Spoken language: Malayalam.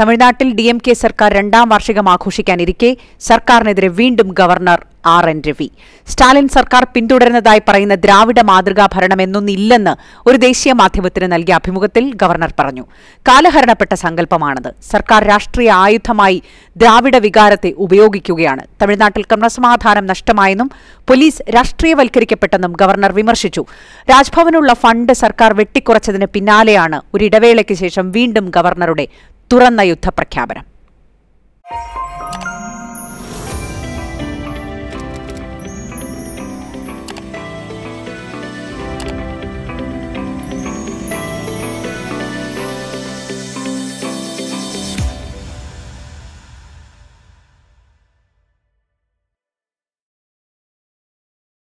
തമിഴ്നാട്ടിൽ ഡി എം കെ സർക്കാർ രണ്ടാം വാർഷികം ആഘോഷിക്കാനിരിക്കെ സർക്കാരിനെതിരെ വീണ്ടും governor R N Ravi Stalin സർക്കാർ പിന്തുടരുന്നതായി പറയുന്ന ദ്രാവിഡ മാതൃകാ ഭരണം എന്നൊന്നില്ലെന്ന് ഒരു ദേശീയ മാധ്യമത്തിന് നൽകിയ അഭിമുഖത്തിൽ ഗവർണർ പറഞ്ഞു കാലഹരണപ്പെട്ട സങ്കല്പമാണത് സർക്കാർ രാഷ്ട്രീയ ആയുധമായി ദ്രാവിഡ വികാരത്തെ ഉപയോഗിക്കുകയാണ് തമിഴ്നാട്ടിൽ ക്രമസമാധാനം നഷ്ടമായെന്നും പോലീസ് രാഷ്ട്രീയവൽക്കരിക്കപ്പെട്ടെന്നും ഗവർണർ വിമർശിച്ചു രാജ്ഭവനുള്ള ഫണ്ട് സർക്കാർ വെട്ടിക്കുറച്ചതിന് പിന്നാലെയാണ് ഒരു ഇടവേളയ്ക്ക് ശേഷം വീണ്ടും ഗവർണറുടെ തുറന്ന യുദ്ധപ്രഖ്യാപനം